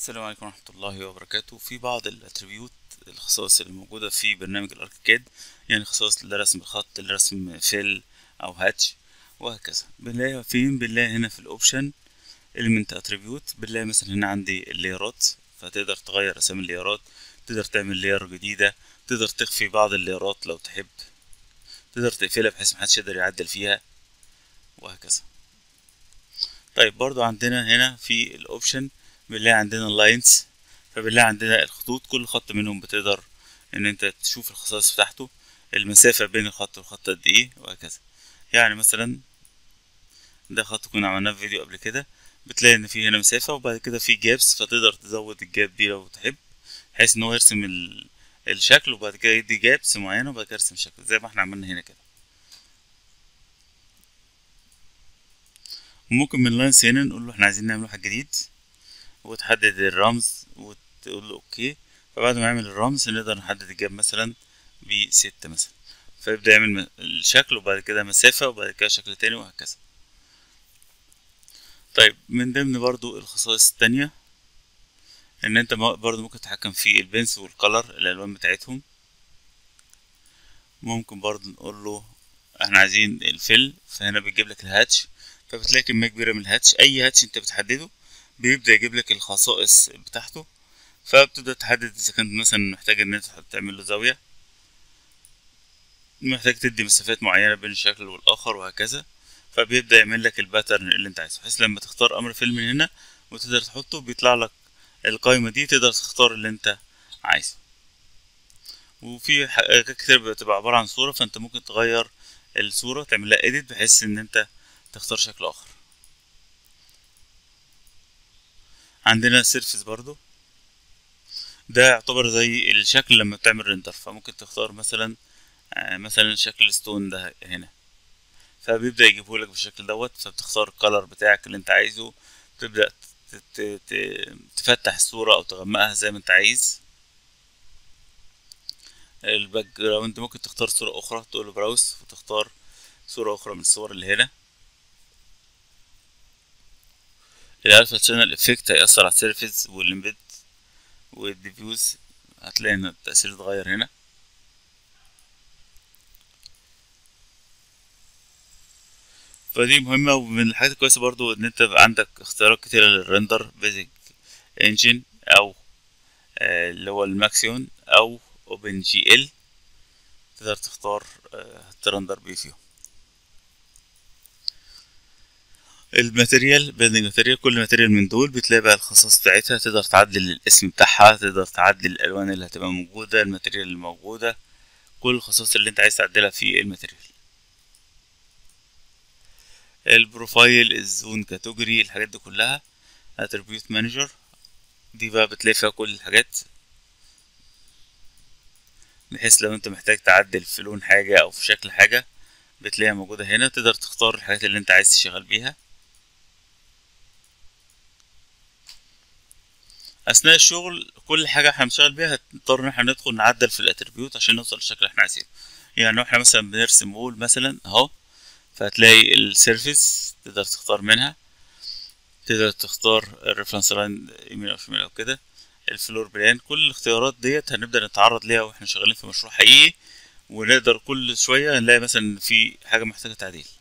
السلام عليكم ورحمة الله وبركاته في بعض الاتريبيوت الخصائص اللي موجودة في برنامج الاركيكاد يعني خصائص لرسم الخط لرسم فيل او هاتش وهكذا بنلاقيها فين بنلاقي هنا في الاوبشن element attribute بنلاقي مثلا هنا عندي الليرات فتقدر تغير اسامي الليرات تقدر تعمل لير جديدة تقدر تخفي بعض الليرات لو تحب تقدر تقفلها بحيث محدش يقدر يعدل فيها وهكذا طيب برضو عندنا هنا في الاوبشن بنلاقي عندنا اللاينز فبنلاقي عندنا الخطوط كل خط منهم بتقدر ان انت تشوف الخصائص بتاعته المسافة بين الخط والخط قد ايه وهكذا يعني مثلا ده خط كنا عملناه في فيديو قبل كده بتلاقي ان في هنا مسافة وبعد كده في جابس فتقدر تزود الجاب دي لو تحب بحيث ان هو يرسم ال... الشكل وبعد كده يدي جابس معينة وبعد كده يرسم الشكل زي ما احنا عملنا هنا كده وممكن من اللاينز هنا نقول له احنا عايزين نعمل واحد جديد وتحدد الرمز وتقول له اوكي فبعد ما يعمل الرمز نقدر نحدد الجاب مثلا بستة مثلا فيبدأ يعمل الشكل وبعد كده مسافة وبعد كده شكل تاني وهكذا طيب من ضمن برضو الخصائص التانية ان انت برضو ممكن تتحكم في البنس والكلر الالوان بتاعتهم ممكن برضو نقول له احنا عايزين الفيل فهنا بيجيب لك الهاتش فبتلاقي كمية كبيرة من الهاتش اي هاتش انت بتحدده بيبدأ يجيب لك الخصائص بتاعته فبتبدأ تحدد إذا كنت مثلا محتاج إن أنت تعمل له زاوية محتاج تدي مسافات معينة بين الشكل والآخر وهكذا فبيبدأ يعمل لك الباترن اللي أنت عايزه بحيث لما تختار أمر فيل من هنا وتقدر تحطه بيطلع لك القائمة دي تقدر تختار اللي أنت عايزه وفي حاجات كتير بتبقى عبارة عن صورة فأنت ممكن تغير الصورة تعمل لها edit بحيث إن أنت تختار شكل آخر عندنا سيرفيس برضو ده يعتبر زي الشكل لما بتعمل ريندر فممكن تختار مثلا آه مثلا شكل الستون ده هنا فبيبدأ يجيبه لك بالشكل دوت فبتختار الكالر بتاعك اللي انت عايزه تبدأ تفتح الصورة او تغمقها زي ما انت عايز الباك جراوند ممكن تختار صورة اخرى تقول له براوس وتختار صورة اخرى من الصور اللي هنا الالفا شانل افكت هيأثر على السيرفيس والامبيد والديفيوز هتلاقي ان التأثير اتغير هنا فدي مهمة ومن الحاجات الكويسة برضو ان انت عندك اختيارات كتيرة للرندر بيزك انجن او آه اللي هو الماكسيون او اوبن جي ال تقدر تختار آه ترندر بيه فيهم الماتيريال بيلدينج ماتيريال كل ماتيريال من دول بتلاقي بقى الخصائص بتاعتها تقدر تعدل الاسم بتاعها تقدر تعدل الالوان اللي هتبقى موجوده الماتيريال اللي موجوده كل الخصائص اللي انت عايز تعدلها في الماتيريال البروفايل الزون كاتيجوري الحاجات دي كلها اتريبيوت مانجر دي بقى بتلاقي فيها كل الحاجات بحيث لو انت محتاج تعدل في لون حاجه او في شكل حاجه بتلاقيها موجوده هنا تقدر تختار الحاجات اللي انت عايز تشتغل بيها اثناء الشغل كل حاجه احنا بنشتغل بيها هنضطر ان احنا ندخل نعدل في الاتريبيوت عشان نوصل للشكل اللي احنا عايزينه يعني احنا مثلا بنرسم وول مثلا اهو فهتلاقي السيرفيس تقدر تختار منها تقدر تختار الريفرنس لاين يمين او شمال او كده الفلور بلان كل الاختيارات ديت هنبدا نتعرض ليها واحنا شغالين في مشروع حقيقي ونقدر كل شويه نلاقي مثلا في حاجه محتاجه تعديل